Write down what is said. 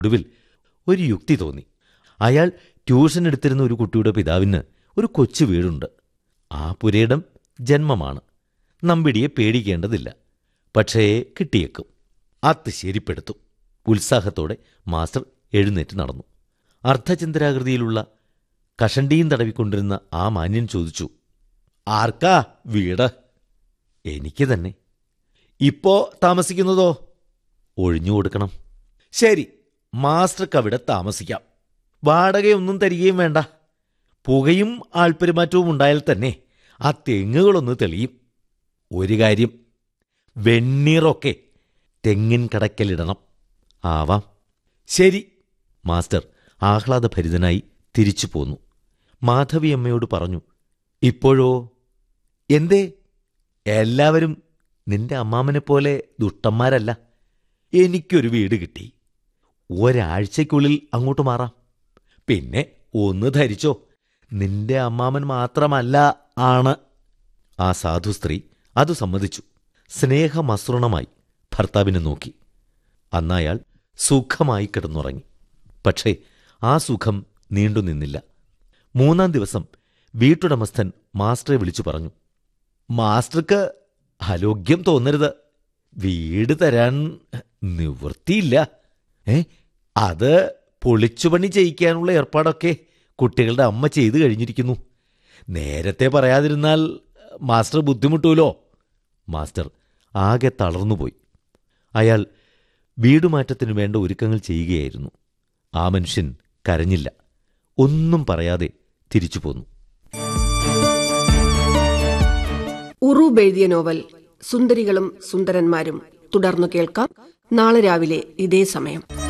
ഒടുവിൽ ഒരു യുക്തി തോന്നി അയാൾ ട്യൂഷൻ എടുത്തിരുന്ന ഒരു കുട്ടിയുടെ പിതാവിന് ഒരു കൊച്ചു വീടുണ്ട് ആ പുരയിടം ജന്മമാണ് നമ്പിടിയെ പേടിക്കേണ്ടതില്ല പക്ഷേ കിട്ടിയേക്കും അത് ശരിപ്പെടുത്തും ഉത്സാഹത്തോടെ മാസ്റ്റർ എഴുന്നേറ്റ് നടന്നു അർദ്ധചന്ദ്രാകൃതിയിലുള്ള കഷണ്ടിയും തടവിക്കൊണ്ടിരുന്ന ആ മാന്യൻ ചോദിച്ചു ആർക്കാ വീട് എനിക്ക് തന്നെ ഇപ്പോ താമസിക്കുന്നതോ ഒഴിഞ്ഞു കൊടുക്കണം ശരി മാസ്റ്റർക്ക് അവിടെ താമസിക്കാം വാടകയൊന്നും തരികയും വേണ്ട പുകയും ആൾപ്പെരുമാറ്റവും ഉണ്ടായാൽ തന്നെ ആ തെങ്ങുകളൊന്ന് തെളിയും ഒരു കാര്യം വെണ്ണീറൊക്കെ തെങ്ങിൻ കടക്കലിടണം ആവാം ശരി മാസ്റ്റർ ആഹ്ലാദഭരിതനായി തിരിച്ചു പോന്നു മാധവിയമ്മയോട് പറഞ്ഞു ഇപ്പോഴോ എന്തേ എല്ലാവരും നിന്റെ അമ്മാമനെ പോലെ ദുഷ്ടന്മാരല്ല എനിക്കൊരു വീട് കിട്ടി ഒരാഴ്ചയ്ക്കുള്ളിൽ അങ്ങോട്ട് മാറാം പിന്നെ ഒന്ന് ധരിച്ചോ നിന്റെ അമ്മാമൻ മാത്രമല്ല ആണ് ആ സാധു സ്ത്രീ അത് സമ്മതിച്ചു സ്നേഹമസൃണമായി ഭർത്താവിനെ നോക്കി അന്നയാൾ സുഖമായി കിടന്നുറങ്ങി പക്ഷേ ആ സുഖം നീണ്ടുനിന്നില്ല മൂന്നാം ദിവസം വീട്ടുടമസ്ഥൻ മാസ്റ്ററെ വിളിച്ചു പറഞ്ഞു മാസ്റ്റർക്ക് അലോഗ്യം തോന്നരുത് വീട് തരാൻ നിവൃത്തിയില്ല ഏ അത് പൊളിച്ചുപണി ചെയ്യിക്കാനുള്ള ഏർപ്പാടൊക്കെ കുട്ടികളുടെ അമ്മ ചെയ്തു കഴിഞ്ഞിരിക്കുന്നു നേരത്തെ പറയാതിരുന്നാൽ മാസ്റ്റർ ബുദ്ധിമുട്ടൂലോ മാസ്റ്റർ ആകെ തളർന്നുപോയി അയാൾ വീടുമാറ്റത്തിനു വേണ്ട ഒരുക്കങ്ങൾ ചെയ്യുകയായിരുന്നു ആ മനുഷ്യൻ കരഞ്ഞില്ല ഒന്നും പറയാതെ തിരിച്ചു പോന്നു ഉറൂബ് എഴുതിയ നോവൽ സുന്ദരികളും സുന്ദരന്മാരും തുടർന്നു കേൾക്കാം നാളെ രാവിലെ ഇതേ സമയം